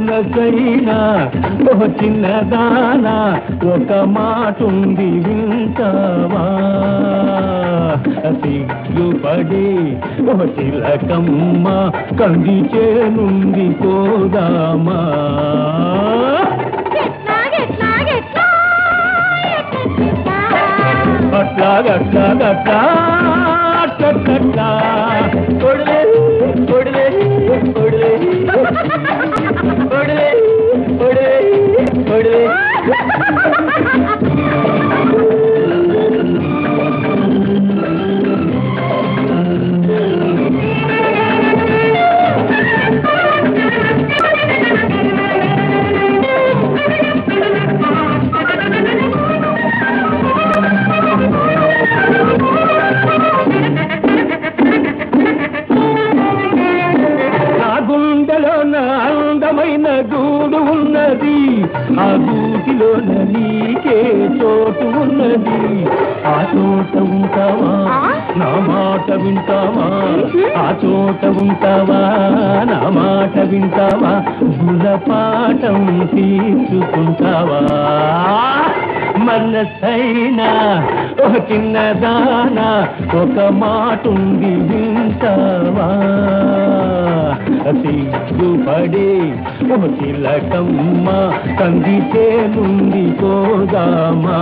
మనసైనా ఓ చిన్నదానా ఒక మాటుంది వింటావా సిగ్గుపడి ఓ చిలకమ్మ కంది చేనుంది పోదామా ఎట్లా ఎట్లా ఎట్లా ఎట్లా అట్లా అట్లా అట్లా అట్లా కొడలే కొడలే కొడలే కొడలే కొడలే కొడలే నా గుండెలోన అందమైన గూడు ఉన్నది ఆ గూటిలోన నీకే చోటు ఉన్నది ఆ చోట ఉంటావా నా మాట వింటావా ఆ చోట ఉంటావా నా మాట వింటావా గుణపాఠం తీసుకుంటావా మనసైనా ఒక చిన్నదానా ఒక మాటుంది వింటావా సిగ్గుపడి ఓ చిలకమ్మ కందితే నుండి పోదామా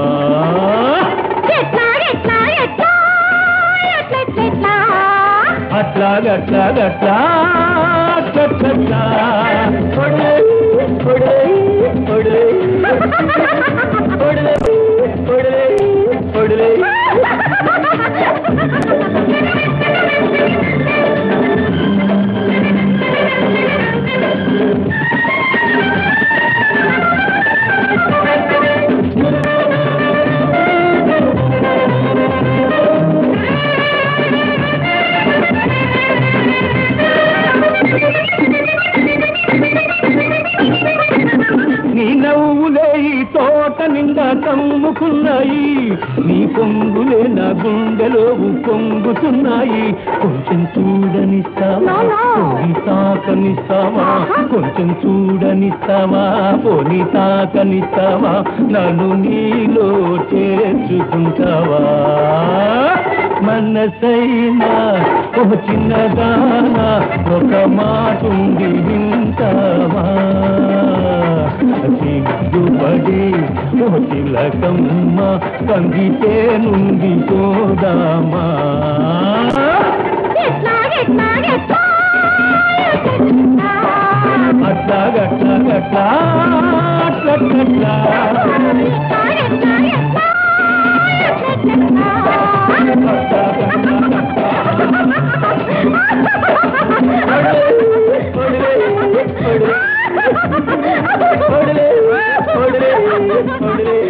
ఎట్లా ఎట్లా ఎట్లా ఎట్లా ఎట్లా అట్లా గట్లా గట్లా అట్లా కొడలే కొడలే కొడలే కొడలే కొడలే కొడలే నీ నవ్వులే ఈ తోట నిండా కమ్ముకున్నాయి నీ పొంగులే నా గుండెలో పొంగుతున్నాయి కొంచెం చూడనిస్తావా పోని తాకనిస్తావా కొంచెం చూడనిస్తావా పోని తాకనిస్తావా నన్ను నీలో చేర్చుకుంటావా మనసైనా ఒక చిన్నదానా ఒక మాటుంది వింటావా సిగ్గుపడి ఓ తిలకమ్మ కందితే నుండి పోదామా ఎట్లా ఎట్లా ఎట్లా అట్లా గట్లా గట్లా అట్లా గట్లా అట్లా గట్లా కొడలే కొడలే కొడలే కొడలే కొడలే